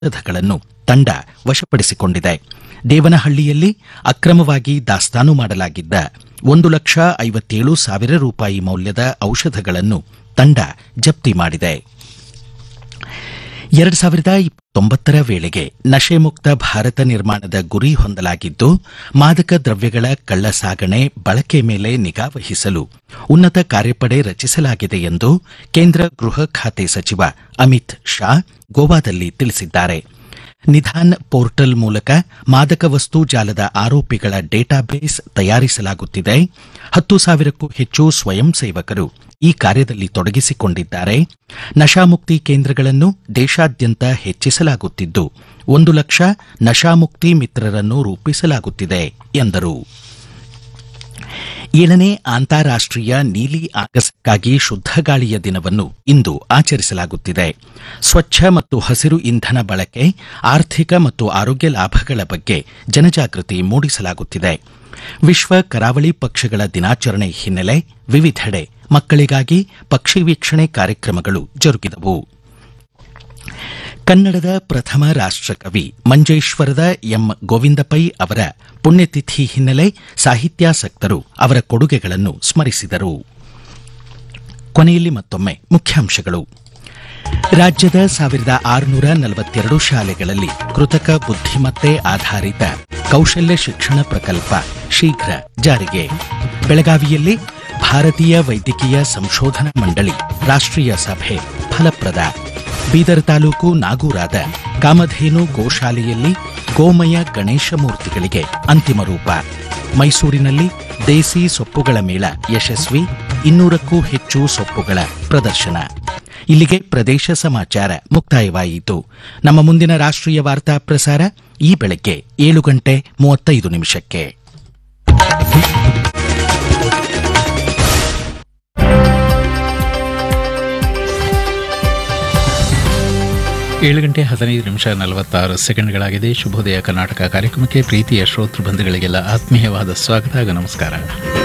ಔಷಧಗಳನ್ನು ತಂಡ ವಶಪಡಿಸಿಕೊಂಡಿದೆ ದೇವನಹಳ್ಳಿಯಲ್ಲಿ ಅಕ್ರಮವಾಗಿ ದಾಸ್ತಾನು ಮಾಡಲಾಗಿದ್ದ ಒಂದು ಲಕ್ಷ ಐವತ್ತೇಳು ಸಾವಿರ ರೂಪಾಯಿ ಮೌಲ್ಯದ ಔಷಧಗಳನ್ನು ತಂಡ ಜಪ್ತಿ ಮಾಡಿದೆ ಎರಡು ಸಾವಿರದ ಇಪ್ಪತ್ತೊಂಬತ್ತರ ವೇಳೆಗೆ ನಶೆ ಮುಕ್ತ ಭಾರತ ನಿರ್ಮಾಣದ ಗುರಿ ಹೊಂದಲಾಗಿದ್ದು ಮಾದಕ ದ್ರವ್ಯಗಳ ಕಳ್ಳ ಸಾಗಣೆ ಬಳಕೆ ಮೇಲೆ ನಿಗಾ ವಹಿಸಲು ಉನ್ನತ ಕಾರ್ಯಪಡೆ ರಚಿಸಲಾಗಿದೆ ಎಂದು ಕೇಂದ್ರ ಗೃಹ ಖಾತೆ ಸಚಿವ ಅಮಿತ್ ಶಾ ಗೋವಾದಲ್ಲಿ ತಿಳಿಸಿದ್ದಾರೆ ನಿಧಾನ್ ಪೋರ್ಟಲ್ ಮೂಲಕ ಮಾದಕ ವಸ್ತು ಜಾಲದ ಆರೋಪಿಗಳ ಡೇಟಾಬೇಸ್ ತಯಾರಿಸಲಾಗುತ್ತಿದೆ ಹತ್ತು ಸಾವಿರಕ್ಕೂ ಹೆಚ್ಚು ಸ್ವಯಂ ಸೇವಕರು ಈ ಕಾರ್ಯದಲ್ಲಿ ತೊಡಗಿಸಿಕೊಂಡಿದ್ದಾರೆ ನಶಾಮುಕ್ತಿ ಕೇಂದ್ರಗಳನ್ನು ದೇಶಾದ್ಯಂತ ಹೆಚ್ಚಿಸಲಾಗುತ್ತಿದ್ದು ಒಂದು ಲಕ್ಷ ನಶಾಮುಕ್ತಿ ಮಿತ್ರರನ್ನು ರೂಪಿಸಲಾಗುತ್ತಿದೆ ಎಂದರು ಏಳನೇ ಅಂತಾರಾಷ್ಟೀಯ ನೀಲಿ ಆಗಸಕ್ಕಾಗಿ ಶುದ್ಧ ಗಾಳಿಯ ದಿನವನ್ನು ಇಂದು ಆಚರಿಸಲಾಗುತ್ತಿದೆ ಸ್ವಚ್ಛ ಮತ್ತು ಹಸಿರು ಇಂಧನ ಬಳಕೆ ಆರ್ಥಿಕ ಮತ್ತು ಆರೋಗ್ಯ ಲಾಭಗಳ ಬಗ್ಗೆ ಜನಜಾಗೃತಿ ಮೂಡಿಸಲಾಗುತ್ತಿದೆ ವಿಶ್ವ ಕರಾವಳಿ ಪಕ್ಷಿಗಳ ದಿನಾಚರಣೆ ಹಿನ್ನೆಲೆ ವಿವಿಧೆಡೆ ಮಕ್ಕಳಿಗಾಗಿ ಪಕ್ಷಿ ವೀಕ್ಷಣೆ ಕಾರ್ಯಕ್ರಮಗಳು ಜರುಗಿದವು ಕನ್ನಡದ ಪ್ರಥಮ ರಾಷ್ಟಕವಿ ಮಂಜೇಶ್ವರದ ಎಂ ಗೋವಿಂದ ಪೈ ಅವರ ಪುಣ್ಯತಿಥಿ ಹಿನ್ನೆಲೆ ಸಾಹಿತ್ಯಾಸಕ್ತರು ಅವರ ಕೊಡುಗೆಗಳನ್ನು ಸ್ಮರಿಸಿದರು ಕೊನೆಯಲ್ಲಿ ಮತ್ತೊಮ್ಮೆ ಮುಖ್ಯಾಂಶಗಳು ರಾಜ್ಯದ ಸಾವಿರದ ಆರುನೂರ ನಲವತ್ತೆರಡು ಶಾಲೆಗಳಲ್ಲಿ ಕೃತಕ ಬುದ್ಧಿಮತ್ತೆ ಆಧಾರಿತ ಕೌಶಲ್ಯ ಶಿಕ್ಷಣ ಪ್ರಕಲ್ಪ ಶೀಘ್ರ ಜಾರಿಗೆ ಬೆಳಗಾವಿಯಲ್ಲಿ ಭಾರತೀಯ ವೈದ್ಯಕೀಯ ಸಂಶೋಧನಾ ಮಂಡಳಿ ರಾಷ್ಟ್ರೀಯ ಸಭೆ ಫಲಪ್ರದ ಬೀದರ್ ತಾಲೂಕು ನಾಗೂರಾದ ಕಾಮಧೇನು ಗೋಶಾಲೆಯಲ್ಲಿ ಗೋಮಯ ಗಣೇಶ ಮೂರ್ತಿಗಳಿಗೆ ಅಂತಿಮ ರೂಪ ಮೈಸೂರಿನಲ್ಲಿ ದೇಸಿ ಸೊಪ್ಪುಗಳ ಮೇಳ ಯಶಸ್ವಿ ಇನ್ನೂರಕ್ಕೂ ಹೆಚ್ಚು ಸೊಪ್ಪುಗಳ ಪ್ರದರ್ಶನ ಇಲ್ಲಿಗೆ ಪ್ರದೇಶ ಸಮಾಚಾರ ಮುಕ್ತಾಯವಾಯಿತು ನಮ್ಮ ಮುಂದಿನ ರಾಷ್ಟ್ರೀಯ ವಾರ್ತಾ ಪ್ರಸಾರ ಈ ಬೆಳಗ್ಗೆ ಏಳು ಗಂಟೆ ಮೂವತ್ತೈದು ನಿಮಿಷಕ್ಕೆ ಏಳು ಗಂಟೆ ಹದಿನೈದು ನಿಮಿಷ ನಲವತ್ತಾರು ಸೆಕೆಂಡ್ಗಳಾಗಿದೆ ಶುಭೋದಯ ಕರ್ನಾಟಕ ಕಾರ್ಯಕ್ರಮಕ್ಕೆ ಪ್ರೀತಿಯ ಶ್ರೋತೃ ಬಂಧುಗಳಿಗೆಲ್ಲ ಆತ್ಮೀಯವಾದ ಸ್ವಾಗತ ಹಾಗೂ ನಮಸ್ಕಾರ